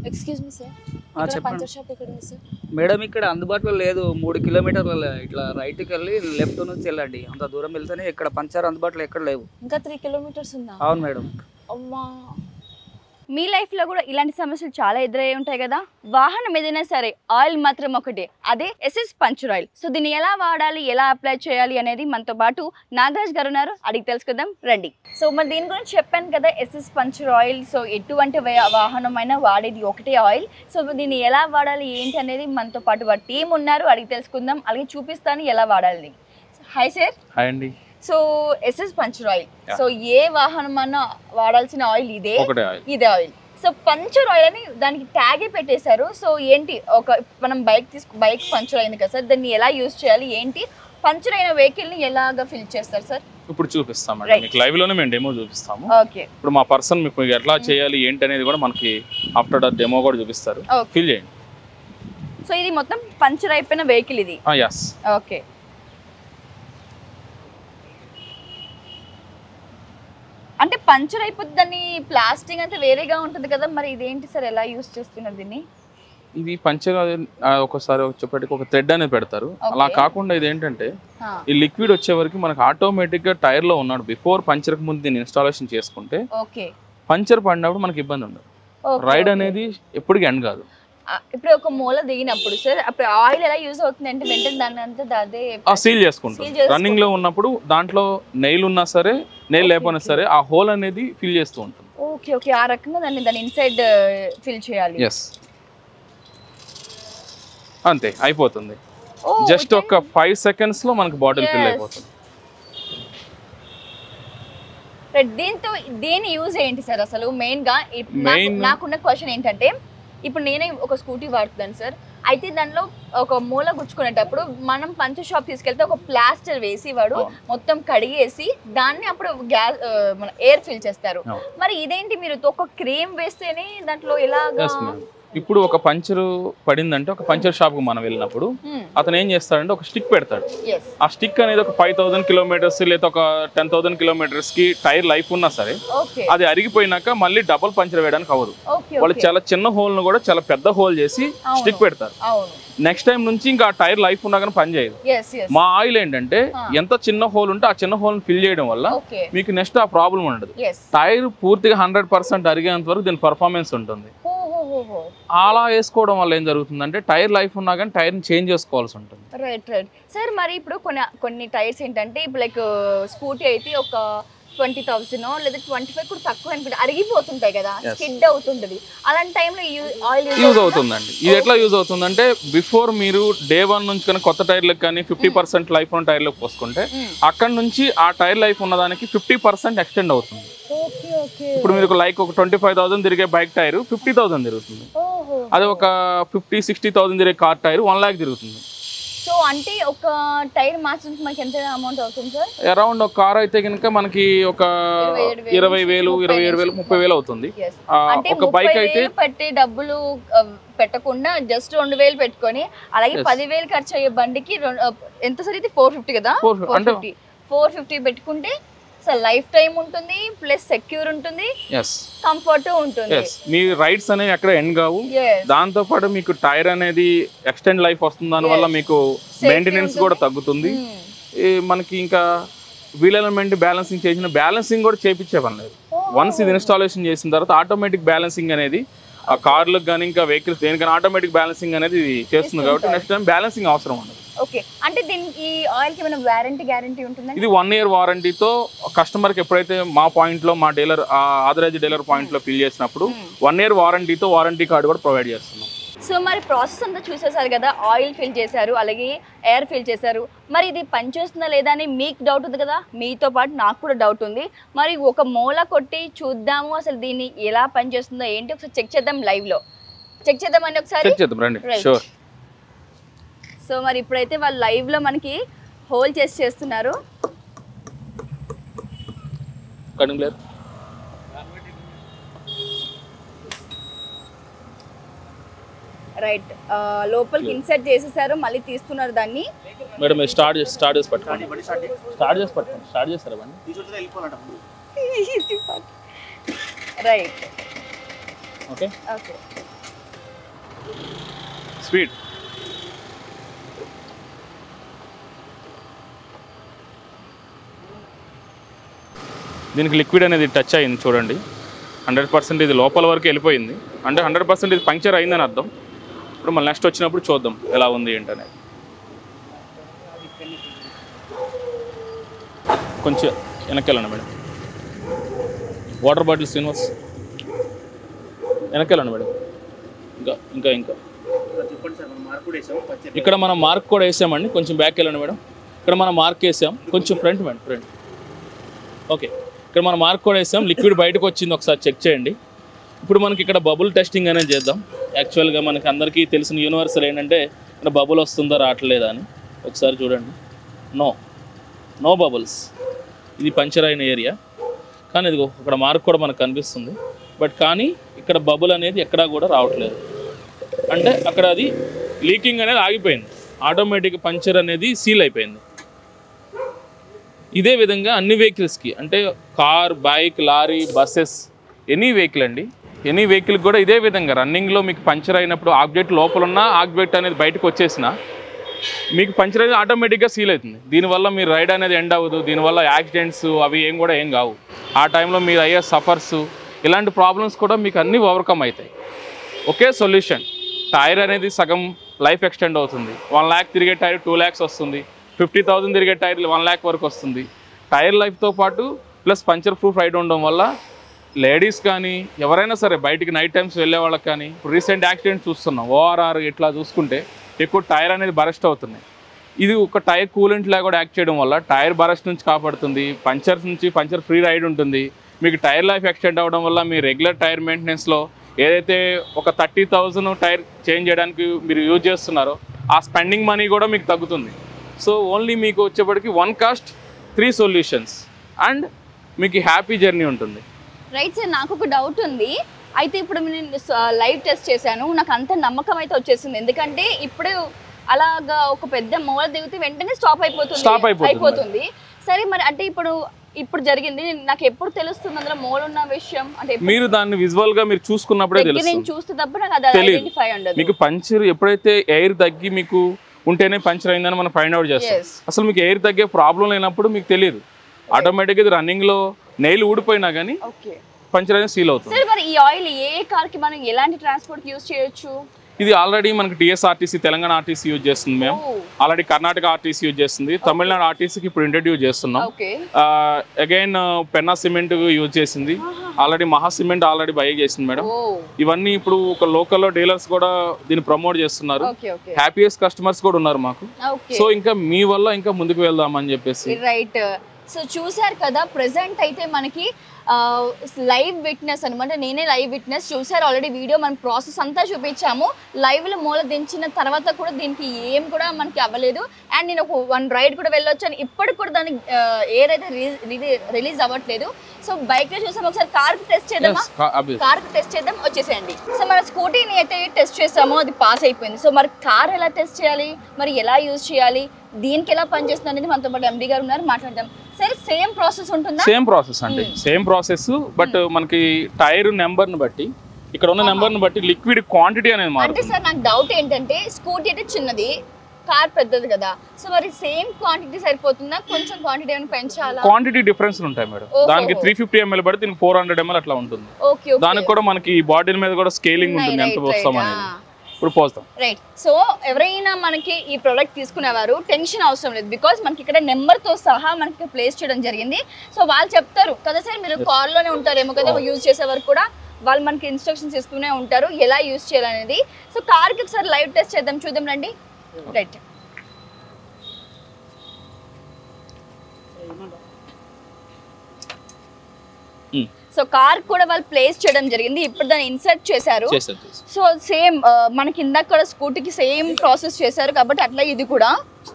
Excuse me sir ఆ, ఇక్కడ చెప్పండి పంచర్ షాప్ ఎక్కడ ఉంది సార్ మేడం ఇక్కడ అందుబాటులో లేదు మూడు కిలోమీటర్ల ఇట్లా రైట్కి వెళ్ళి లెఫ్ట్ నుంచి వెళ్ళండి అంత దూరం వెళ్తేనే ఇక్కడ పంచర్ అందుబాటులో ఎక్కడ లేవు ఇంకా త్రీ కిలోమీటర్స్ ఉందా అవును మేడం అమ్మా మీ లైఫ్లో కూడా ఇలాంటి సమస్యలు చాలా ఎదురయ్యి ఉంటాయి కదా వాహనం ఏదైనా సరే ఆయిల్ మాత్రం ఒకటే అదే ఎస్ఎస్ పంచర్ ఆయిల్ సో దీన్ని ఎలా వాడాలి ఎలా అప్లై చేయాలి అనేది మనతో పాటు నాగరాజ్ గారు ఉన్నారు అడిగి తెలుసుకుందాం రండి సో మరి దీని గురించి చెప్పాను కదా ఎస్ఎస్ పంచర్ ఆయిల్ సో ఎటువంటి వా- వాహనమైనా వాడేది ఒకటే ఆయిల్ సో దీన్ని ఎలా వాడాలి ఏంటి అనేది మనతో పాటు వారి టీం ఉన్నారు అడిగి తెలుసుకుందాం అలాగే చూపిస్తాను ఎలా వాడాలి హాయ్ సార్ హాయ్ అండి so SS puncture oil Yeah. So ఏ వాహనం అన్నా వాడాల్సిన ఆయిల్ ఇదే ఒకటే ఆయిల్ ఇదే ఆయిల్ సో పంచర్ ఆయిల్ అని దానికి ట్యాగే పెట్టేశారు సో ఏంటి ఒక మనం బైక్ తీసుకు బైక్ పంచర్ అయింది కదా సార్ దాన్ని ఎలా యూజ్ చేయాలి ఏంటి పంచర్ అయిన వెహికల్ ని ఎలాగ ఫిల్ చేస్తారు సార్ ఇప్పుడు చూపిస్తామండి Right. మీకు లైవ్ లోనే మేము డెమో చూపిస్తాము ఓకే ఇప్పుడు మా పర్సన్ మీకు ఎట్లా చేయాలి ఏంటి అనేది కూడా మనకి ఆఫ్టర్ ద డెమో కూడా చూపిస్తారు ఓకే ఫిల్ చేయండి సో ఇది మొత్తం పంచర్ అయిపోయిన వెహికల్ ఇది ఎస్ ఓకే అంటే పంచర్ అయిపోతే దాన్ని ప్లాస్టిక్ అంతా వేరేగా ఉంటుంది కదా మరి ఇదేంటి సార్ ఎలా యూజ్ చేస్తున్నారు దీన్ని ఇది పంచర్ ఆ, ఒకసారి వచ్చేప్పటికి ఒక థ్రెడ్ అనేది పెడతారు అలా Okay. కాకుండా ఇది ఏంటంటే ఆ, ఈ లిక్విడ్ వచ్చే వరకు మనకి ఆటోమేటిక్ గా టైర్ లో ఉన్నాడు బిఫోర్ పంచర్ కు ముందు దీన్ని ఇన్స్టాలేషన్ చేసుకుంటే ఓకే పంచర్ పడినప్పుడు మనకి ఇబ్బంది ఉండదు ఓకే, రైడ్ ఓకే. అనేది ఎప్పటికీ ఎండ్ కాదు ఆ, ఇప్పుడు ఒక మూల దిగినప్పుడు సార్ అప్పుడు ఆయిల్ ఎలా యూజ్ అవుతుంది అంటే వెంటనే దాన్ని అంతా అదే ఆ సీల్ చేసుకుంటాం Seal చేసుకుంటాం. రన్నింగ్ లో ఉన్నప్పుడు దాంట్లో నెయిల్ ఉన్నా సరే నెయిల్ Okay, లేకపోయినా okay. సరే ఆ హోల్ అనేది ఫిల్ చేస్తూ ఉంటుంది ఓకే ఓకే ఆ రకంగా దాన్ని దాని ఇన్సైడ్ ఫిల్ చేయాలి ఎస్ అంతే అయిపోతుంది ఓ, జస్ట్ okay. ఒక ఫైవ్ సెకండ్స్ లో మనకి బాటిల్ ఫిల్ Yes. అయిపోతుంది Right, దీంతో దేని యూజ్ ఏంటి సార్ అసలు మెయిన్ గా ఇప్- నాకు- Main- నాకున్న క్వశ్చన్ ఏంటంటే ఇప్పుడు నేనే ఒక స్కూటీ వాడుతున్నాను సార్ అయితే దానిలో ఒక మూల గుచ్చుకునేటప్పుడు మనం పంచ షాప్ తీసుకెళ్తే ఒక ప్లాస్టర్ వేసి వాడు అవును. మొత్తం కడిగేసి దాన్ని అప్పుడు గ్యాస్ మన ఎయిర్ ఫిల్ చేస్తారు అవును. మరి ఇదేంటి మీరు ఒక క్రీమ్ వేస్తేనే దాంట్లో ఎలాగా ఎస్ మ్యామ్ ఇప్పుడు ఒక పంచర్ పడిందంటే ఒక పంచర్ షాప్ కు మనం వెళ్ళినప్పుడు అతను ఏం చేస్తాడంటే ఒక స్టిక్ పెడతాడు ఎస్ ఆ స్టిక్ అనేది ఒక ఫైవ్ థౌసండ్ కిలోమీటర్స్ లేదా ఒక టెన్ థౌసండ్ కిలోమీటర్స్ కి టైర్ లైఫ్ ఉన్నా సరే ఓకే అది అరిగిపోయినాక మళ్ళీ డబుల్ పంచర్ వేయడానికి అవ్వదు ఓకే వాళ్ళు చాలా చిన్న హోల్ ను కూడా చాలా పెద్ద హోల్ చేసి అవును. స్టిక్ పెడతారు అవును నెక్స్ట్ టైం నుంచి ఇంకా ఆ టైర్ లైఫ్ ఉన్నా కానీ పని చేయదు ఎస్ ఎస్ మా ఆయిల్ ఏంటంటే ఆ. ఎంత చిన్న హోల్ ఉంటే ఆ చిన్న హోల్ ఫిల్ చేయడం వల్ల ఓకే మీకు నెక్స్ట్ ఆ ప్రాబ్లం ఉండదు ఎస్ టైర్ పూర్తిగా హండ్రెడ్ పర్సెంట్ అరిగేంత వరకు దీని పర్ఫార్మెన్స్ ఉంటుంది హో హో హో హో అలా వేసుకోవడం వల్ల ఏం జరుగుతుందంటే టైర్ లైఫ్ ఉన్నా కానీ టైర్ని చేంజ్ చేసుకోవాల్సి ఉంటుంది రైట్ రైట్ సార్ మరి ఇప్పుడు కొన్ని కొన్ని టైర్స్ ఏంటంటే ఇప్పుడు లైక్ స్కూటీ అయితే ఒక ట్వంటీ థౌసండ్ లేదా ట్వంటీ ఫైవ్ కూడా తక్కువ అనుకుంటే అరిగిపోతుంటాయి కదా Yes. స్కిడ్ అవుతుంటది అలాంటి టైంలో ఆయిల్ యూజ్ అవుతుందండి ఇది ఎట్లా యూజ్ అవుతుందంటే బిఫోర్ మీరు డే వన్ నుంచి కానీ కొత్త టైర్లకు కానీ ఫిఫ్టీ పర్సెంట్ లైఫ్ ఉన్న టైర్లకు పోసుకుంటే అక్కడ నుంచి ఆ టైర్ లైఫ్ ఉన్నదానికి ఫిఫ్టీ పర్సెంట్ ఎక్స్టెండ్ అవుతుంది ఓకే ఓకే ఇప్పుడు మీరు లైక్ ఒక ట్వంటీ ఫైవ్ థౌసండ్ తిరిగే బైక్ టైర్ ఫిఫ్టీ థౌసండ్ తిరుగుతుంది ఓహో అదే ఒక ఫిఫ్టీ సిక్స్టీ థౌసండ్ తిరిగే కార్ టైర్ వన్ ల్యాక్ తిరుగుతుంది సో అంటే ఒక టైర్ మార్చడానికి మనకి ఎంత అమౌంట్ అవుతుంది సార్ అరౌండ్ ఒక కార్ అయితే కనుక మనకి ఒక ఇరవై ఏడు వేలు ఇరవై వేలు ముప్పై ఇరవై ఏడు వేలు నుంచి ముప్పై వేలు అవుతుంది Yes. ఆ, అంటే ఒక ముప్పై బైక్ అయితే వేలు పెట్టే డబ్బులు ఆ, పెట్టకుండా జస్ట్ రెండు వేలు పెట్టుకొని అలాగే Yes. పదివేలు ఖర్చు అయ్యే బండికి రెండు- ఆ, ఎంత సార్ ఇది ఫోర్ ఫిఫ్టీ కదా 450 ఫోర్ అంటే- ఫిఫ్టీ ఫోర్ ఫిఫ్టీ పెట్టుకుంటే అసలు లైఫ్ టైం ఉంటుంది ప్లస్ సెక్యూర్ ఉంటుంది ఎస్ కంఫర్ట్ ఉంటుంది ఎస్ మీ రైడ్స్ అనేవి ఎక్కడ ఎండ్ కావు Yes. దాంతో పాటు మీకు టైర్ అనేది ఎక్స్టెండ్ లైఫ్ వస్తుంది దానివల్ల Yes. మీకు Safety మెయింటెనెన్స్ కూడా ఉంటుంది. తగ్గుతుంది Hmm. ఈ మనకి ఇంకా వీల్ ఎలిమెంట్ బ్యాలెన్సింగ్ చేసిన బ్యాలెన్సింగ్ కూడా చేపించే పని లేదు వన్స్ ఇది ఇన్స్టాలేషన్ చేసిన తర్వాత ఆటోమేటిక్ బ్యాలెన్సింగ్ అనేది ఆ కార్లకు కానీ ఇంకా వెహికల్స్ దేనికైనా ఆటోమేటిక్ బ్యాలెన్సింగ్ అనేది ఇది చేస్తుంది కాబట్టి ఇస్తుంటారు. నెక్స్ట్ టైం బ్యాలెన్సింగ్ అవసరం ఉండదు ఓకే అంటే దీనికి ఈ ఆయిల్ కి ఏమైనా వారంటీ గ్యారంటీ ఉంటుందా ఇది వన్ ఇయర్ వారంటీతో కస్టమర్కి ఎప్పుడైతే మా పాయింట్లో మా డీలర్ ఆథరైజ్ డీలర్ పాయింట్లో ఫిల్ చేసినప్పుడు వన్ ఇయర్ వారంటీతో వారంటీ కార్డు కూడా ప్రొవైడ్ చేస్తున్నాం సో మరి ప్రాసెస్ అంతా చూసేసారు కదా ఆయిల్ ఫిల్ చేశారు అలాగే ఎయిర్ ఫిల్ చేశారు మరి ఇది పనిచేస్తుందా లేదా అని మీకు డౌట్ ఉంది కదా మీతో పాటు నాకు కూడా డౌట్ ఉంది మరి ఒక మూల కొట్టి చూద్దాము అసలు దీన్ని ఎలా పనిచేస్తుందో ఏంటి ఒకసారి చెక్ చేద్దాం live లో చెక్ చేద్దామండి ఒకసారి చెక్ చేద్దాం రండి Right. షూర్ సో మరి ఇప్పుడైతే వాళ్ళు live లో మనకి హోల్ చేసి చేస్తున్నారు కటింగ్ ప్లేయర్ రైట్ లోపలికి ఇన్సర్ట్ చేసేసారు మళ్ళీ తీస్తున్నారు దాన్ని మేడం మీరు స్టార్ట్ చేసి స్టార్ట్ చేసి పట్టుకోండి స్టార్ట్ చేసి పట్టుకోండి స్టార్ట్ చేస్తారా బండి రైట్ ఓకే ఓకే స్వీట్ దీనికి లిక్విడ్ అనేది టచ్ అయింది చూడండి హండ్రెడ్ పర్సెంట్ ఇది లోపల వరకు వెళ్ళిపోయింది అంటే హండ్రెడ్ పర్సెంట్ ఇది పంక్చర్ అయిందని అర్థం ఇప్పుడు మళ్ళీ నెక్స్ట్ వచ్చినప్పుడు చూద్దాం ఎలా ఉంది ఏంటనేది కొంచెం వెనక్కి వెళ్ళండి మేడం వాటర్ బాటిల్ శ్రీనివాస్ వెనక్కి వెళ్ళండి మేడం ఇంకా ఇంకా ఇంకా ఇక్కడ మనం మార్క్ కూడా వేసామండి కొంచెం బ్యాక్ వెళ్ళండి మేడం ఇక్కడ మనం మార్క్ వేసాం కొంచెం ఫ్రంట్ మేడం ఫ్రంట్ ఓకే ఇక్కడ మనం మార్క్ కూడా వేసాం లిక్విడ్ బయటకు వచ్చింది ఒకసారి చెక్ చేయండి ఇప్పుడు మనకి ఇక్కడ బబుల్ టెస్టింగ్ అనేది చేద్దాం యాక్చువల్గా మనకి అందరికీ తెలిసిన యూనివర్సల్ ఏంటంటే ఇక్కడ బబుల్ వస్తుందో రావట్లేదా అని ఒకసారి చూడండి నో నో బబుల్స్ ఇది పంచర్ అయిన ఏరియా కానీ ఇది ఇక్కడ మార్క్ కూడా మనకు కనిపిస్తుంది బట్ కానీ ఇక్కడ బబుల్ అనేది ఎక్కడా కూడా రావట్లేదు అంటే అక్కడ అది లీకింగ్ అనేది ఆగిపోయింది ఆటోమేటిక్ పంచర్ అనేది సీల్ అయిపోయింది ఇదే విధంగా అన్ని వెహికల్స్కి అంటే car bike lorry buses any vehicle అండి ఎనీ వెహికల్ కూడా ఇదే విధంగా రన్నింగ్లో మీకు పంచర్ అయినప్పుడు ఆబ్జెక్ట్ లోపల ఉన్న ఆబ్జెక్ట్ అనేది బయటకు వచ్చేసిన మీకు పంచర్ అనేది ఆటోమేటిక్గా సీల్ అవుతుంది దీనివల్ల మీ రైడ్ అనేది ఎండ్ అవ్వదు దీనివల్ల యాక్సిడెంట్స్ అవి ఏం కూడా ఏం కావు ఆ టైంలో మీరు అయ్యే సఫర్స్ ఇలాంటి ప్రాబ్లమ్స్ కూడా మీకు అన్నీ ఓవర్కమ్ అవుతాయి ఒకే సొల్యూషన్ టైర్ అనేది సగం లైఫ్ ఎక్స్టెండ్ అవుతుంది వన్ ల్యాక్ తిరిగే టైర్ టూ ల్యాక్స్ వస్తుంది ఫిఫ్టీ థౌసండ్ తిరిగే టైర్ వన్ ల్యాక్ వరకు వస్తుంది టైర్ లైఫ్తో పాటు ప్లస్ పంచర్ ప్రూఫ్ రైడ్ ఉండడం వల్ల లేడీస్ కానీ ఎవరైనా సరే బయటికి నైట్ టైమ్స్ వెళ్ళే వాళ్ళకి కానీ ఇప్పుడు రీసెంట్ యాక్సిడెంట్ చూస్తున్నాం ఓఆర్ఆర్ ఇట్లా చూసుకుంటే ఎక్కువ టైర్ అనేది బరస్ట్ అవుతున్నాయి ఇది ఒక టైర్ కూలెంట్ లాగా కూడా యాక్ట్ చేయడం వల్ల టైర్ బరస్ట్ నుంచి కాపాడుతుంది పంచర్స్ నుంచి పంచర్ ఫ్రీ రైడ్ ఉంటుంది మీకు టైర్ లైఫ్ ఎక్స్టెండ్ అవ్వడం వల్ల మీ రెగ్యులర్ టైర్ మెయింటెనెన్స్లో ఏదైతే ఒక థర్టీ థౌజండ్ టైర్ చేంజ్ చేయడానికి మీరు యూజ్ చేస్తున్నారో ఆ స్పెండింగ్ మనీ కూడా మీకు తగ్గుతుంది సో ఓన్లీ మీకు వచ్చేప్పటికి one cost three solutions and మీకు హ్యాపీ జర్నీ ఉంటుంది రైట్ సార్ నాకు ఒక డౌట్ ఉంది అయితే ఇప్పుడు నేను లైవ్ టెస్ట్ చేశాను నాకు అంత నమ్మకం అయితే వచ్చేసింది ఎందుకంటే ఇప్పుడు అలాగా ఒక పెద్ద మూల దిగితే వెంటనే స్టాప్ అయిపోతుంది Stop అయిపోతుంది. అయిపోతుంది సరే మరి అంటే ఇప్పుడు ఇప్పుడు జరిగింది నాకు ఎప్పుడు తెలుస్తుంది అందులో మూల ఉన్న విషయం అంటే ఎప్పుడు మీరు దాన్ని విజువల్గా మీరు చూసుకున్నప్పుడే దగ్గర నేను తెలుస్తుంది చూస్తే తప్ప నాకు అది తెలీదు. ఐడెంటిఫై ఉండదు మీకు పంచర్ ఎప్పుడైతే ఎయిర్ తగ్గి మీకు ఉంటేనే పంచర్ అయిందని మనం ఫైండ్ అవుట్ చేస్తాం Yes. అసలు మీకు ఎయిర్ తగ్గే ప్రాబ్లం లేనప్పుడు మీకు తెలియదు ఆటోమేటిక్గా ఇది రన్నింగ్లో నెయిల్ ఊడిపోయినా కానీ ఓకే పంచర్ అనేది సీల్ అవుతుంది సరే మరి ఈ ఆయిల్ ఏ కార్ కి మనం ఎలాంటి ట్రాన్స్పోర్ట్ యూజ్ చేయొచ్చు ఇది ఆల్రెడీ మనకి టీఎస్ఆర్టీసీ తెలంగాణ ఆర్టీసీ యూజ్ చేస్తుంది మేము ఓ ఆల్రెడీ కర్ణాటక ఆర్టీసీ యూజ్ చేస్తుంది తమిళనాడు ఆర్టీసీకి ఇప్పుడు ఇంట్రడ్యూస్ చేస్తున్నాం okay again Penna cement use చేసింది already Maha cement already buy చేసింది మేడం ఓ ఇవన్నీ ఇప్పుడు ఒక లోకల్లో డీలర్స్ కూడా దీన్ని ప్రమోట్ చేస్తున్నారు ఓకే ఓకే హ్యాపీయెస్ట్ కస్టమర్స్ కూడా ఉన్నారు మాకు ఓకే సో ఇంకా మీ వల్ల ఇంకా ముందుకు వెళ్దామని చెప్పేసి రైట్ సో చూసారు కదా ప్రెసెంట్ అయితే మనకి లైవ్ విట్నెస్ అనమాట నేనే లైవ్ విట్నెస్ చూసారు ఆల్రెడీ వీడియో మన ప్రాసెస్ అంతా చూపించాము లైవ్ లో మూల దించిన తర్వాత కూడా దీనికి ఏం కూడా మనకి అవ్వలేదు అండ్ నేను ఒక వన్ రైడ్ కూడా వెళ్ళొచ్చాను ఇప్పటికి కూడా దానికి ఏదైతే రిలీజ్ అవ్వట్లేదు సో బైక్ లో చూసాము ఒకసారి కార్ టెస్ట్ చేద్దామా Yes, కా- obvious. కార్ టెస్ట్ చేద్దాం వచ్చేసేయండి సో మన స్కూటీని అయితే టెస్ట్ చేసామో అది పాస్ అయిపోయింది సో మరి కార్ ఎలా టెస్ట్ చేయాలి మరి ఎలా యూజ్ చేయాలి దీనికి ఎలా పనిచేస్తుంది అనేది మనతో పాటు ఎండి గారు ఉన్నారు మాట్లాడదాం సరే సేమ్ ప్రాసెస్ ఉంటుందా సేమ్ ప్రాసెస్ అంటే సేమ్ ప్రాసెస్ బట్ మనకి టైర్ నెంబర్ని బట్టి ఇక్కడ ఉన్న నెంబర్ని బట్టి లిక్విడ్ క్వాంటిటీ అనేది అంటే మారుతుంది సార్ నాకు డౌట్ ఏంటంటే స్కూటీ అయితే చిన్నది కార్ పెద్దది కదా సో మరి సేమ్ క్వాంటిటీ సరిపోతుందా కొంచెం క్వాంటిటీ ఏమైనా పెంచాలా క్వాంటిటీ డిఫరెన్స్ ఉంటాయి మేడం ఓహో. దానికి త్రీ ఫిఫ్టీ ఎంఎల్ పడితే దీనికి ఫోర్ హండ్రెడ్ ఎంఎల్ అట్లా ఉంటుంది ఓకే ఓకే దానికి కూడా మనకి బాడీ మీద కూడా స్కేలింగ్ ఉంటుంది ఎంత వస్తాం అనేది ఇప్పుడు పోస్తాం రైట్ సో ఎవరైనా మనకి ఈ ప్రోడక్ట్ తీసుకునేవారు టెన్షన్ అవసరం లేదు బికాస్ మనకి ఇక్కడ నెంబర్తో సహా మనకి ప్లేస్ చేయడం జరిగింది సో వాళ్ళు చెప్తారు కదా సార్ మీరు కార్లోనే ఉంటారేమో కదా యూజ్ చేసే వరకు కూడా వాళ్ళు మనకి ఇన్స్ట్రక్షన్స్ ఇస్తూనే ఉంటారు ఎలా యూజ్ చేయాలనేది సో కార్కి ఒకసారి లైవ్ టెస్ట్ చేద్దాం చూద్దాం రండి రైట్ Hmm. సో కార్ కూడా వాళ్ళు ప్లేస్ చేయడం జరిగింది ఇప్పుడు దాన్ని ఇన్సర్ట్ చేశారు చేస్తాం చేస్తాం సో సేమ్ మనకి ఇందాక కూడా స్కూటీకి సేమ్ ప్రాసెస్ చేశారు కాబట్టి అట్లా ఇది కూడా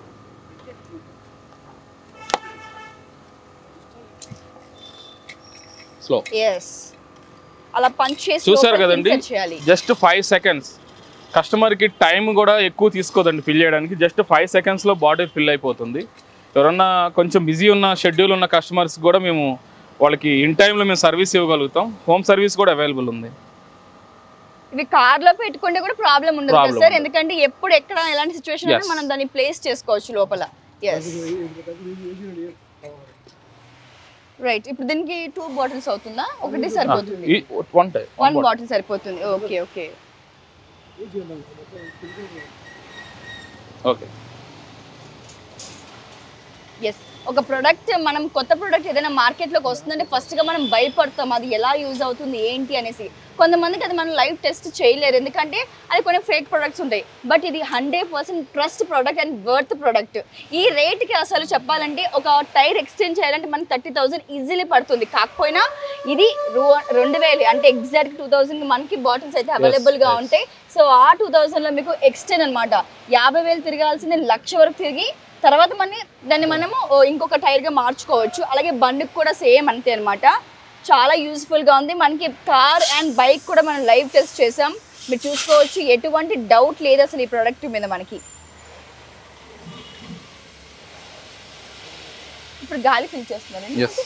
స్లో ఎస్ అలా పంచ్ చేసి చూసారు లోపలికి కదండి insert చేయాలి జస్ట్ ఫైవ్ సెకండ్స్ కస్టమర్కి టైం కూడా ఎక్కువ తీసుకోదండి ఫిల్ చేయడానికి జస్ట్ ఫైవ్ సెకండ్స్లో బాడీ ఫిల్ అయిపోతుంది ఎవరన్నా కొంచెం బిజీ ఉన్న షెడ్యూల్ ఉన్న కస్టమర్స్ కూడా మేము వాళ్ళకి ఇన్ టైంలో మేము సర్వీస్ ఇవ్వగలుగుతాం హోమ్ సర్వీస్ కూడా అవైలబుల్ ఉంది ఇవి కార్ లో పెట్టుకుంటే కూడా ప్రాబ్లం ఉండదు కదా Problem సార్ ఉండదు. ఎందుకంటే ఎప్పుడు ఎక్కడ ఎలాంటి సిచ్యువేషన్ Yes. మనం దాన్ని ప్లేస్ చేసుకోవచ్చు లోపల ఎస్ రైట్ ఇప్పుడు దీనికి టూ బాటిల్స్ అవుతుందా ఒకటి సరిపోతుంది వన్ టైం వన్ బాటిల్ సరిపోతుంది ఓకే ఓకే ఓకే ఎస్ ఒక ప్రోడక్ట్ మనం కొత్త ప్రోడక్ట్ ఏదైనా మార్కెట్లోకి వస్తుందంటే ఫస్ట్గా మనం భయపడతాం అది ఎలా యూజ్ అవుతుంది ఏంటి అనేసి కొంతమందికి అది మనం లైవ్ టెస్ట్ చేయలేరు ఎందుకంటే అది కొన్ని ఫేక్ ప్రొడక్ట్స్ ఉంటాయి బట్ ఇది hundred percent trust product and worth product ఈ రేట్కి అసలు చెప్పాలంటే ఒక టైర్ ఎక్స్చేంజ్ చేయాలంటే మనకి థర్టీ థౌసండ్ ఈజీలీ పడుతుంది కాకపోయినా ఇది రూ- రెండు వేలు అంటే ఎగ్జాక్ట్ టూ థౌసండ్ మనకి బాటిల్స్ అయితే అవైలబుల్గా yes. ఉంటాయి సో ఆ టూ థౌసండ్లో మీకు ఎక్స్టెండ్ అనమాట యాభై వేలు తిరగాల్సింది లక్ష వరకు తిరిగి తర్వాత మన దాన్ని మనము ఓ, ఇంకొక టైర్గా మార్చుకోవచ్చు అలాగే బండికి కూడా సేమ్ అంతే అనమాట చాలా యూస్ఫుల్గా ఉంది మనకి కార్ అండ్ బైక్ కూడా మనం లైవ్ టెస్ట్ చేసాం మీరు చూసుకోవచ్చు ఎటువంటి డౌట్ లేదు అసలు ఈ ప్రోడక్ట్ మీద మనకి ఇప్పుడు గాలి ఫిల్ చేస్తున్నారండి ఎస్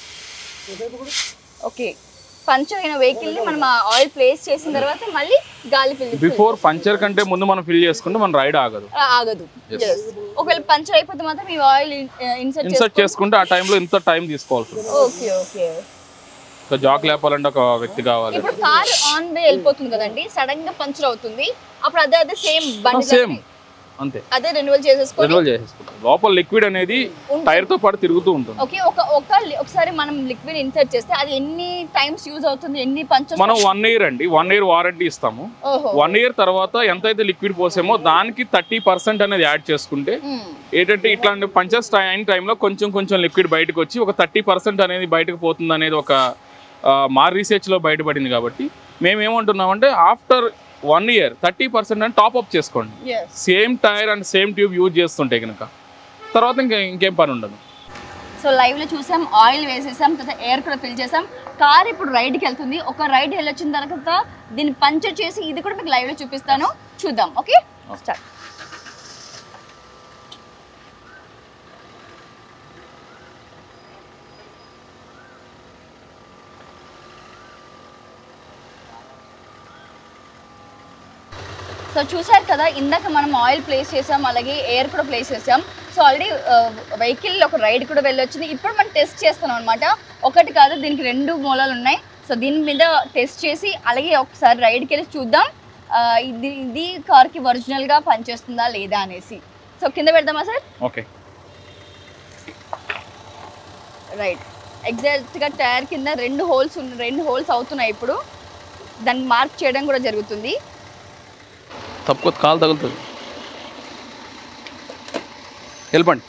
ఓకే పంచర్ అయిన వెహికల్ ని మనం ఆయిల్ ప్లేస్ చేసిన తర్వాత మళ్ళీ గాలి ఫిల్ బిఫోర్ పంచర్ కంటే ముందు మనం ఫిల్ చేసుకుంటే మన రైడ్ ఆగదు ఆగదు Yes. ఒకవేళ పంచర్ అయిపోతే మాత్రం ఈ ఆయిల్ ఇన్సర్ట్ ఇన్సర్ట్ చేసుకుంటే ఆ టైంలో ఇంత టైం తీసుకోవాల్సి ఉంటుంది ఓకే ఓకే సో జాక్ లేపాలంటే ఒక వ్యక్తి కావాలి ఇప్పుడు కార్ ఆన్ వే వెళ్ళిపోతుంది కదండి సడన్ గా పంచర్ అవుతుంది అప్పుడు అదే అదే సేమ్ బండి సేమ్ అంతే అదే రెన్యువల్ చేసేసుకొని రెన్యువల్ చేసేసుకుంటాం లోపల లిక్విడ్ అనేది టైర్ తో పాటు తిరుగుతూ ఉంటుంది ఓకే ఒక ఒక ఒకసారి మనం లిక్విడ్ ఇన్సర్ట్ చేస్తే అది ఎన్ని టైమ్స్ యూజ్ అవుతుంది ఎన్ని పంచర్ మనం వన్ ఇయర్ అండి వన్ ఇయర్ వారంటీ ఇస్తాము ఓహో వన్ ఇయర్ తర్వాత ఎంతైతే లిక్విడ్ పోసామో దానికి థర్టీ పర్సెంట్ అనేది యాడ్ చేసుకుంటే మ్మ్. ఏంటంటే ఇట్లాంటి పంచర్స్ అయిన టైంలో కొంచెం కొంచెం లిక్విడ్ బయటకు వచ్చి ఒక థర్టీ పర్సెంట్ అనేది బయటకు పోతుంది అనేది ఒక ఆ, మా రీసెర్చ్లో బయటపడింది కాబట్టి మేము ఏమంటున్నామంటే after one year thirty percent అని టాప్ అప్ చేసుకోండి Yes. Same tyre and same tube use చేస్తుంటే కనుక తర్వాత ఇంకా ఇంకేం పని ఉండదు సో లైవ్ లో చూసాం ఆయిల్ వేసేసాం తర్వాత ఎయిర్ కూడా ఫిల్ చేసాం కార్ ఇప్పుడు రైడ్ కి వెళ్తుంది ఒక రైడ్ వెళ్ళొచ్చిన తర్వాత దీన్ని పంచర్ చేసి ఇది కూడా మీకు లైవ్ లో చూపిస్తాను చూద్దాం ఓకే స్టార్ట్ సో చూసారు కదా ఇందాక మనం ఆయిల్ ప్లేస్ చేసాం అలాగే ఎయిర్ కూడా ప్లేస్ చేసాం సో ఆల్రెడీ వెహికల్ ఒక రైడ్ కూడా వెళ్ళొచ్చింది ఇప్పుడు మనం టెస్ట్ చేస్తున్నాం అనమాట ఒకటి కాదు దీనికి రెండు మూలాలు ఉన్నాయి సో దీని మీద టెస్ట్ చేసి అలాగే ఒకసారి రైడ్కి వెళ్ళి చూద్దాం ఆ, ఇది ఇది కార్కి ఒరిజినల్గా పనిచేస్తుందా లేదా అనేసి సో కింద పెడదామా సార్ ఓకే రైట్ ఎగ్జాక్ట్గా టైర్ కింద రెండు హోల్స్ ఉన్న రెండు హోల్స్ అవుతున్నాయి ఇప్పుడు దాన్ని మార్క్ చేయడం కూడా జరుగుతుంది తప్పుకో కాలు తగులుతుంది వెళ్ళిపండి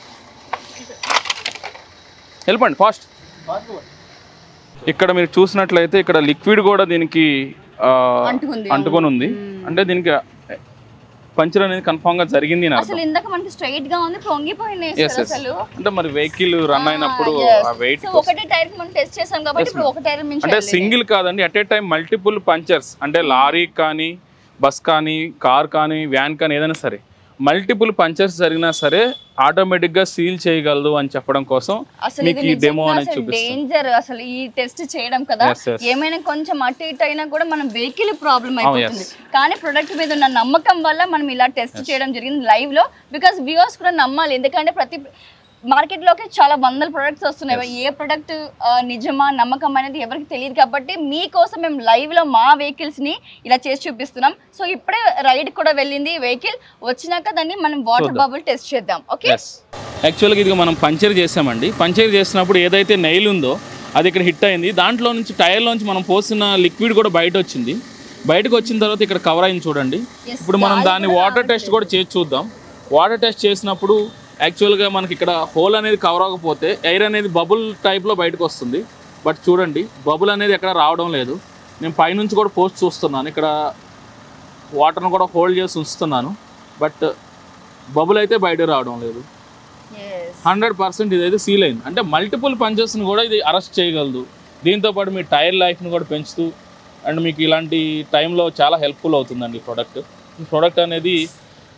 వెళ్ళిపండి ఫాస్ట్ ఇక్కడ మీరు చూసినట్లయితే ఇక్కడ లిక్విడ్ కూడా దీనికి ఆ, అంటుకుంది. అంటుకొని ఉంది అంటే దీనికి పంచర్ అనేది కన్ఫామ్ గా జరిగింది అని అసలు అర్థం ఇందాక మనకి స్ట్రైట్ గా ఉంది పొంగిపోయినాయి Yes, సార్ yes. అసలు అంటే మరి వెహికల్ రన్ అయినప్పుడు Ah, yes. ఆ వెయిట్ సో ఒకటే టైర్ మనం టెస్ట్ చేసాం కాబట్టి ఇప్పుడు ఒక టైర్ మించి అంటే వెళ్ళలేదు. సింగిల్ కాదండి at a time multiple punctures అంటే లారీ కానీ బస్ కానీ కార్ కానీ వ్యాన్ కానీ ఏదైనా సరే మల్టిపుల్ పంచర్స్ జరిగినా సరే ఆటోమేటిక్ గా సీల్ చేయగలదు అని చెప్పడం కోసం అసలు మీకు ఈ డెమో అనేది చూపిస్తాం డేంజర్ అసలు ఈ టెస్ట్ చేయడం కదా Yes, yes. ఏమైనా కొంచెం అటు ఇటు అయినా కూడా మనం వెహికల్ ప్రాబ్లం Oh, అయిపోతుంది కానీ ప్రొడక్ట్ మీద ఉన్న నమ్మకం వల్ల మనం ఇలా టెస్ట్ చేయడం జరిగింది లైవ్ లో బికాస్ వ్యూవర్స్ కూడా నమ్మాలి ఎందుకంటే ప్రతి మార్కెట్ లోకి చాలా వందల ప్రొడక్ట్స్ వస్తున్నాయి ఏ ప్రొడక్ట్ నిజమా నమ్మకం అనేది ఎవరికి తెలియదు కాబట్టి మీకోసం మేము లైవ్ లో మా వెహికల్స్ ని ఇలా చేసి చూపిస్తున్నాం సో ఇప్పుడే రైడ్ కూడా వెళ్ళింది వెహికల్ వచ్చినాక దాన్ని మనం వాటర్ చూద్దాం. బబుల్ టెస్ట్ చేద్దాం ఓకే ఎస్ యాక్చువల్గా ఇది మనం పంచర్ చేసామండి పంచర్ చేసినప్పుడు ఏదైతే నెయిల్ ఉందో అది ఇక్కడ హిట్ అయింది దాంట్లో నుంచి టైర్లోంచి మనం పోసిన లిక్విడ్ కూడా బయట వచ్చింది బయటకు వచ్చిన తర్వాత ఇక్కడ కవర్ అయింది చూడండి Yes, ఇప్పుడు మనం గాలి దాన్ని కూడా వాటర్ టెస్ట్ కూడా చేసి చూద్దాం వాటర్ టెస్ట్ చేసినప్పుడు యాక్చువల్గా మనకి ఇక్కడ హోల్ అనేది కవర్ అవ్వకపోతే ఎయిర్ అనేది బబుల్ టైప్లో బయటకు వస్తుంది బట్ చూడండి బబుల్ అనేది ఎక్కడ రావడం లేదు నేను పైనుంచి కూడా పోస్ట్ చూస్తున్నాను ఇక్కడ వాటర్ను కూడా హోల్డ్ చేసి ఉంచుతున్నాను బట్ బబుల్ అయితే బయట రావడం లేదు హండ్రెడ్ పర్సెంట్ ఇదైతే సీల్ అయింది అంటే మల్టిపుల్ పంచెస్ని కూడా ఇది అరెస్ట్ చేయగలదు దీంతో పాటు మీ టైర్ లైఫ్ని కూడా పెంచుతూ అండ్ మీకు ఇలాంటి టైంలో చాలా హెల్ప్ఫుల్ అవుతుందండి ఈ ప్రోడక్ట్ ఈ ప్రోడక్ట్ అనేది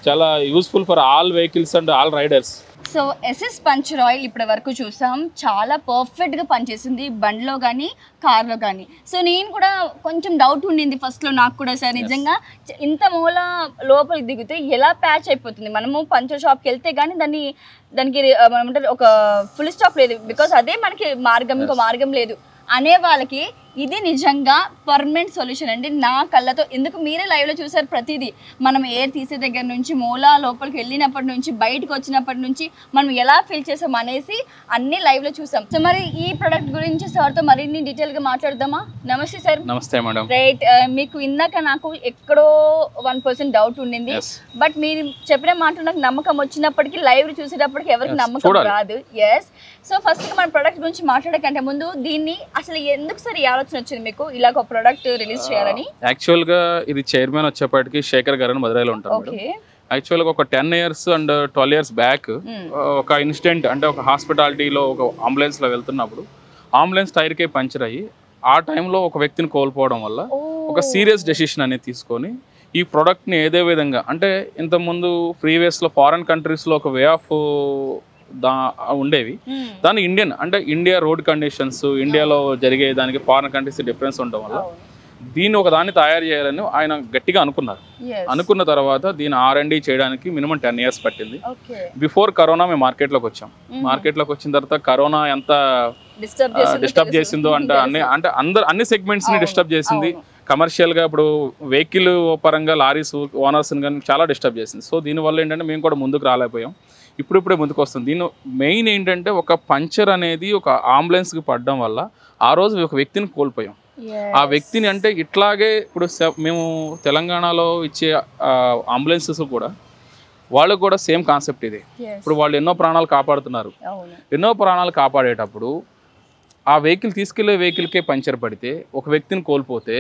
చాలా useful for all vehicles and all riders so SS puncture oil ఇప్పటి వరకు చూసాం చాలా పర్ఫెక్ట్గా పనిచేసింది బండిలో కానీ కార్లో కానీ సో నేను కూడా కొంచెం డౌట్ ఉండింది ఫస్ట్లో నాకు కూడా సార్ నిజంగా చ- ఇంత మూల లోపలికి దిగితే ఎలా ప్యాచ్ అయిపోతుంది మనము పంచర్ షాప్కి వెళ్తే కానీ దాన్ని దానికి ఆ, మనం ఏమంటారు ఒక ఫుల్ స్టాప్ లేదు బికాస్ అదే మనకి మార్గం ఇంకో మార్గం లేదు అనే వాళ్ళకి ఇది నిజంగా పర్మనెంట్ సొల్యూషన్ అండి నా కళ్ళతో ఎందుకు మీరే లైవ్లో చూసారు ప్రతిదీ మనం ఎయిర్ తీసే దగ్గర నుంచి మూల లోపలికి వెళ్ళినప్పటి నుంచి బయటకు వచ్చినప్పటి నుంచి మనం ఎలా ఫీల్ చేసాం అనేసి అన్ని లైవ్లో చూసాం సో మరి ఈ ప్రొడక్ట్ గురించి సార్తో మరిన్ని డీటెయిల్గా మాట్లాడదామా నమస్తే సార్ నమస్తే మేడం రైట్ మీకు ఇందాక నాకు ఎక్కడో వన్ పర్సెంట్ డౌట్ ఉండింది Yes. బట్ మీరు చెప్పిన మాట నాకు నమ్మకం వచ్చినప్పటికీ లైవ్ చూసేటప్పటికి ఎవరికి Yes, నమ్మకం చూడాలి. రాదు ఎస్ సో ఫస్ట్ మన ప్రొడక్ట్ గురించి మాట్లాడకంటే ముందు దీన్ని అసలు ఎందుకు సార్ ఈ ఆలోచన వచ్చింది మీకు ఇలా ఒక ప్రొడక్ట్ రిలీజ్ చేయాలని యాక్చువల్గా ఇది చైర్మన్ వచ్చేప్పటికి శేఖర్ గారు అని మధురైలో ఉంటారు మేడం ఓకే యాక్చువల్గా ఒక ten years and twelve years back Hmm. ఒక ఇన్సిడెంట్ అంటే ఒక హాస్పిటాలిటీలో ఒక అంబులెన్స్లో వెళ్తున్నప్పుడు అంబులెన్స్ టైర్కే పంచర్ అయ్యి ఆ టైంలో ఒక వ్యక్తిని కోల్పోవడం వల్ల ఒక సీరియస్ డెసిషన్ అనేది తీసుకొని ఈ ప్రోడక్ట్ని ఏదే విధంగా అంటే ఇంతకుముందు ప్రీవియస్లో ఫారెన్ కంట్రీస్లో ఒక వే ఆఫ్ దా ఉండేవి దాని ఇండియన్ అంటే ఇండియా రోడ్ కండిషన్స్ ఇండియాలో జరిగే దానికి ఫారెన్ కంట్రీస్ డిఫరెన్స్ ఉండడం వల్ల దీన్ని ఒక దాన్ని తయారు చేయాలని ఆయన గట్టిగా అనుకున్నారు అనుకున్న తర్వాత దీన్ని ఆర్ అండ్ చేయడానికి మినిమం టెన్ ఇయర్స్ పట్టింది ఓకే బిఫోర్ కరోనా మేము మార్కెట్లోకి వచ్చాం మార్కెట్లోకి వచ్చిన తర్వాత కరోనా ఎంత డిస్టర్బ్ డిస్టర్బ్ చేసిందో అంటే అన్ని అంటే అందరు అన్ని సెగ్మెంట్స్ ని అవును, డిస్టర్బ్ చేసింది అవును. కమర్షియల్ గా ఇప్పుడు వెహికల్ పరంగా లారీస్ ఓనర్స్ కానీ చాలా డిస్టర్బ్ చేసింది సో దీనివల్ల ఏంటంటే మేము కూడా ముందుకు రాలేకపోయాం ఇప్పుడు ఇప్పుడే ముందుకు వస్తుంది దీని మెయిన్ ఏంటంటే ఒక పంచర్ అనేది ఒక అంబులెన్స్కి పడడం వల్ల ఆ రోజు ఒక వ్యక్తిని కోల్పోయాం ఆ వ్యక్తిని అంటే ఇట్లాగే ఇప్పుడు స- మేము తెలంగాణలో ఇచ్చే అంబులెన్సెస్ కూడా వాళ్ళకు కూడా సేమ్ కాన్సెప్ట్ ఇది ఇప్పుడు వాళ్ళు ఎన్నో ప్రాణాలు కాపాడుతున్నారు అవును ఎన్నో ప్రాణాలు కాపాడేటప్పుడు ఆ వెహికల్ తీసుకెళ్లే వెహికల్కే పంచర్ పడితే ఒక వ్యక్తిని కోల్పోతే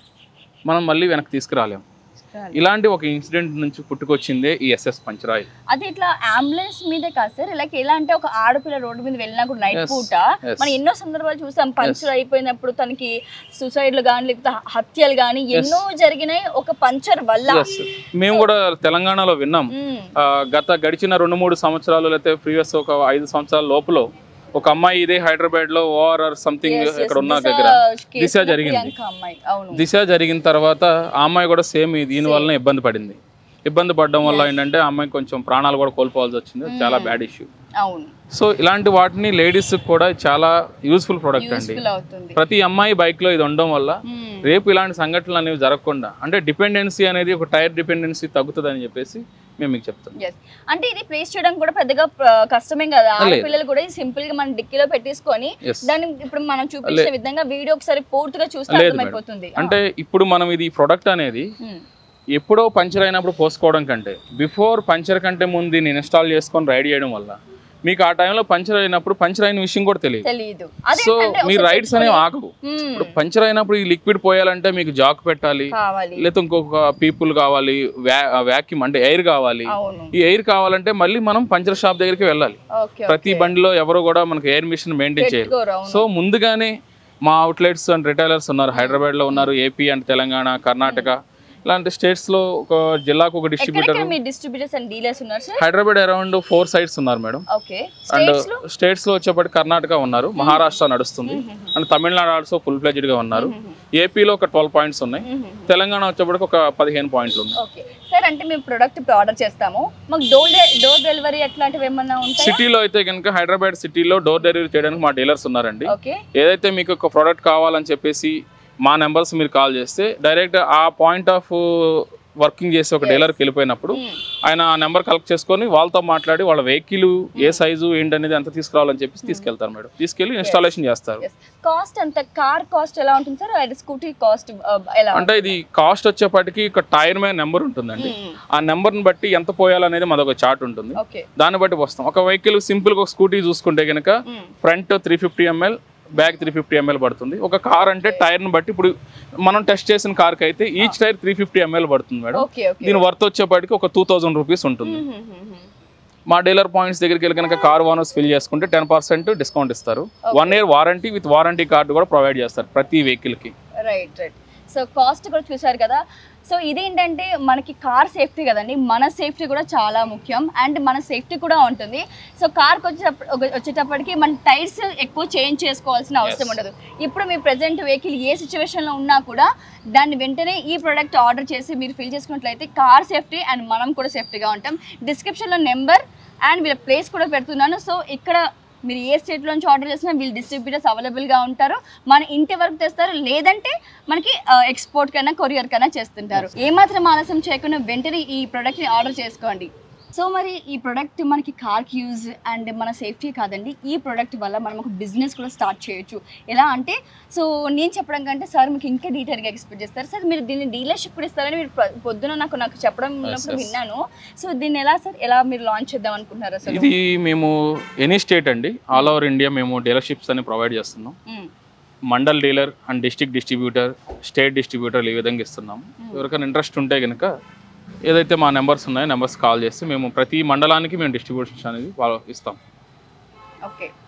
మనం మళ్ళీ వెనక్కి తీసుకురాలేం ఇలాంటి ఒక ఇన్సిడెంట్ నుంచి పుట్టుకొచ్చిందే ఈ ఎస్ఎస్ పంచర్ ఆయిల్ అది ఇట్లా అంబులెన్స్ మీదే కాదు సార్ లైక్ ఎలా అంటే ఒక ఆడపిల్ల రోడ్డు మీద వెళ్ళినా కూడా నైట్ Yes, పూట yes. మనం ఎన్నో సందర్భాలు చూసాం పంచర్ అయిపోయినప్పుడు తనకి సూసైడ్లు కానీ లేకపోతే హత్యలు కానీ ఎన్నో జరిగినాయి ఒక పంచర్ వల్ల ఎస్ మేము కూడా తెలంగాణలో విన్నాం మ్మ్. ఆ, గత గడిచిన రెండు మూడు సంవత్సరాలు లేకపోతే ప్రీవియస్ ఒక ఐదు సంవత్సరాల లోపల ఒక అమ్మాయి ఇదే హైదరాబాద్ లో ఓఆర్ఆర్ సంథింగ్ Yes, yes. ఇక్కడ ఉన్న దిశ దగ్గర కేసులో దిశ జరిగింది ప్రియాంక అమ్మాయి అవును దిశ జరిగిన తర్వాత ఆ అమ్మాయి కూడా సేమ్ దీని వలన ఇబ్బంది పడింది ఇబ్బంది పడడం వల్ల ఏంటంటే ఆ అమ్మాయి కొంచెం ప్రాణాలు కూడా కోల్పోవాల్సి వచ్చింది అది చాలా బ్యాడ్ ఇష్యూ అవును సో ఇలాంటి వాటిని లేడీస్ కూడా చాలా యూస్ఫుల్ ప్రోడక్ట్ అండి యూస్ఫుల్ అవుతుంది ప్రతి అమ్మాయి బైక్ లో ఇది ఉండడం వల్ల మ్మ్. రేపు ఇలాంటి సంఘటనలు అనేవి జరగకుండా అంటే డిపెండెన్సీ అనేది ఒక టైర్ డిపెండెన్సీ తగ్గుతుంది అని చెప్పేసి మేము మీకు చెప్తాం Yes. అంటే ఇది ప్లేస్ చేయడం కూడా పెద్దగా ఆ, కష్టమేం కదా లేదు. ఆడపిల్లలు కూడా సింపుల్ గా మనం డిక్కీలో పెట్టేసుకొని Yes. దాన్ని ఇప్పుడు మనం చూపించిన విధంగా వీడియో ఒకసారి పూర్తిగా చూస్తే లేదు అర్థమైపోతుంది అంటే ఇప్పుడు మనం ఇది ప్రోడక్ట్ అనేది మ్మ్. ఎప్పుడో పంచర్ అయినప్పుడు పోసుకోవడం కంటే బిఫోర్ పంచర్ కంటే ముందు దీన్ని ఇన్స్టాల్ చేసుకొని రైడ్ చేయడం వల్ల మీకు ఆ టైంలో పంచర్ అయినప్పుడు పంచర్ అయిన విషయం కూడా తెలియదు తెలియదు సో అదేంటంటే మీ ఒకసారి రైడ్స్ అనేవి పెట్టుకొని- ఆగవు మ్మ్. ఇప్పుడు పంచర్ అయినప్పుడు ఈ లిక్విడ్ పోయాలంటే మీకు జాక్ పెట్టాలి కావాలి లేకపోతే ఇంకొక పీపుల్ కావాలి వ్యాక్యూమ్ అంటే ఎయిర్ కావాలి అవును ఈ ఎయిర్ కావాలంటే మళ్ళీ మనం పంచర్ షాప్ దగ్గరికి వెళ్ళాలి ఓకే ప్రతి బండిలో ఎవరు కూడా మనకి ఎయిర్ మిషన్ మెయింటైన్ చేయరు పెట్టుకోరు అవును సో ముందుగానే మా అవుట్లెట్స్ అండ్ రిటైలర్స్ ఉన్నారు హైదరాబాద్లో ఉన్నారు ఏపీ అండ్ తెలంగాణ కర్ణాటక ఇలాంటి స్టేట్స్ లో ఒక జిల్లాకు ఒక డిస్ట్రిబ్యూటర్ ఎక్కడెక్కడ మీ డిస్ట్రిబ్యూటర్స్ అండ్ డీలర్స్ ఉన్నారు sir Hyderabad around four sites ఉన్నారు మేడం ఓకే అండ్ స్టేట్స్ లో స్టేట్స్ లో వచ్చేప్పటి కర్ణాటక ఉన్నారు మహారాష్ట్ర నడుస్తుంది and Tamil Nadu also full fledged గా ఉన్నారు ఏపీలో ఒక ట్వెల్వ్ పాయింట్స్ ఉన్నాయి తెలంగాణ వచ్చేప్పటికి ఒక పదిహేను పాయింట్లు ఉన్నాయి ఓకే సార్ అంటే మేము ప్రొడక్ట్ ఇప్పుడు ఆర్డర్ చేస్తాము మాకు డోర్ డోర్ డెలివరీ అట్లాంటివి ఏమన్నా ఉంటాయా సిటీలో అయితే కనుక హైదరాబాద్ సిటీలో డోర్ డెలివరీ చేయడానికి మా డీలర్స్ ఉన్నారండి ఓకే ఏదైతే మీకు ఒక ప్రోడక్ట్ కావాలని చెప్పేసి మా నెంబర్స్ మీరు కాల్ చేస్తే డైరెక్ట్ ఆ పాయింట్ ఆఫ్ వర్కింగ్ చేసి ఒక డీలర్కి వెళ్ళిపోయినప్పుడు ఆయన ఆ నెంబర్ కలెక్ట్ చేసుకొని వాళ్ళతో మాట్లాడి వాళ్ళ వెహికల్ ఏ సైజు ఏంటనేది ఎంత తీసుకురావాలని చెప్పి తీసుకెళ్తారు మేడం తీసుకెళ్ళి ఇన్స్టాలేషన్ చేస్తారు కాస్ట్ అంత కార్ కాస్ట్ ఎలా ఉంటుంది సార్ అది స్కూటీ కాస్ట్ ఎలా అంటే ఇది కాస్ట్ వచ్చేప్పటికి ఒక టైర్ మీద నెంబర్ ఉంటుందండి మ్మ్. ఆ నెంబర్ని బట్టి ఎంత పోయాలనేది మాదొక చార్ట్ ఉంటుంది ఓకే దాన్ని బట్టి వస్తాం ఒక వెహికల్ సింపుల్ ఒక స్కూటీ చూసుకుంటే కనుక front three fifty ml back three fifty ml పడుతుంది ఒక కార్ అంటే టైర్ని బట్టి ఇప్పుడు మనం టెస్ట్ చేసిన కార్కి అయితే each tyre three fifty ml పడుతుంది మేడం ఓకే ఓకే దీని వర్త్ వచ్చేప్పటికి ఒక టూ థౌజండ్ రూపీస్ ఉంటుంది మా డీలర్ పాయింట్స్ దగ్గరికి వెళ్ళి కనుక కార్ ఓనర్స్ ఫిల్ చేసుకుంటే టెన్ పర్సెంట్ డిస్కౌంట్ ఇస్తారు one year warranty with warranty card కూడా ప్రొవైడ్ చేస్తారు ప్రతి వెహికల్కి రైట్ రైట్ సో కాస్ట్ కూడా చూసారు కదా సో ఇదేంటంటే మనకి కార్ సేఫ్టీ కదండి మన సేఫ్టీ కూడా చాలా ముఖ్యం అండ్ మన సేఫ్టీ కూడా ఉంటుంది సో కార్కి వచ్చేటప్పుడు వచ్చేటప్పటికి మన టైర్స్ ఎక్కువ చేంజ్ చేసుకోవాల్సిన అవసరం Yes. ఉండదు ఇప్పుడు మీ ప్రజెంట్ వెహికల్ ఏ సిచ్యువేషన్లో ఉన్నా కూడా దాన్ని వెంటనే ఈ ప్రోడక్ట్ ఆర్డర్ చేసి మీరు ఫిల్ చేసుకున్నట్లయితే కార్ సేఫ్టీ అండ్ మనం కూడా సేఫ్టీగా ఉంటాం డిస్క్రిప్షన్లో నెంబర్ అండ్ వీళ్ళ ప్లేస్ కూడా పెడుతున్నాను సో ఇక్కడ మీరు ఏ స్టేట్ నుంచి ఆర్డర్ చేసినా వీళ్ళు డిస్ట్రిబ్యూటర్స్ అవైలబుల్గా ఉంటారు మన ఇంటి వరకు తెస్తారు లేదంటే మనకి ఎక్స్పోర్ట్ కన్నా కొరియర్ కన్నా చేస్తుంటారు ఏమాత్రం ఆలస్యం చేయకుండా వెంటనే ఈ ప్రోడక్ట్ని ఆర్డర్ చేసుకోండి సో మరి ఈ ప్రోడక్ట్ మనకి కార్కి యూజ్ అండ్ మన సేఫ్టీ కాదండి ఈ ప్రోడక్ట్ వల్ల మనం ఒక బిజినెస్ కూడా స్టార్ట్ చేయొచ్చు ఎలా అంటే సో నేను చెప్పడం కంటే సార్ మీకు ఇంకా డీటెయిల్గా ఎక్స్పెక్ట్ చేస్తారు సార్ మీరు దీన్ని డీలర్షిప్ కూడా ఇస్తారని మీరు పొ- పొద్దున నాకు నాకు చెప్పడం ఉన్నప్పుడు yes. విన్నాను సో దీన్ని ఎలా సార్ ఎలా మీరు లాంచ్ చేద్దాం అనుకుంటున్నారు అసలు ఇది మేము ఎనీ స్టేట్ అండి ఆల్ ఓవర్ ఇండియా మేము డీలర్షిప్స్ అని ప్రొవైడ్ చేస్తున్నాం hmm. Mandal dealer and district distributor state distributor ఈ విధంగా ఇస్తున్నాం ఎవరికైనా ఇంట్రెస్ట్ ఉంటే కనుక ఏదైతే మా నెంబర్స్ ఉన్నాయో నెంబర్స్ కాల్ చేస్తే మేము ప్రతి మండలానికి మేము డిస్ట్రిబ్యూషన్ అనేది వాళ్ళ- ఇస్తాం ఓకే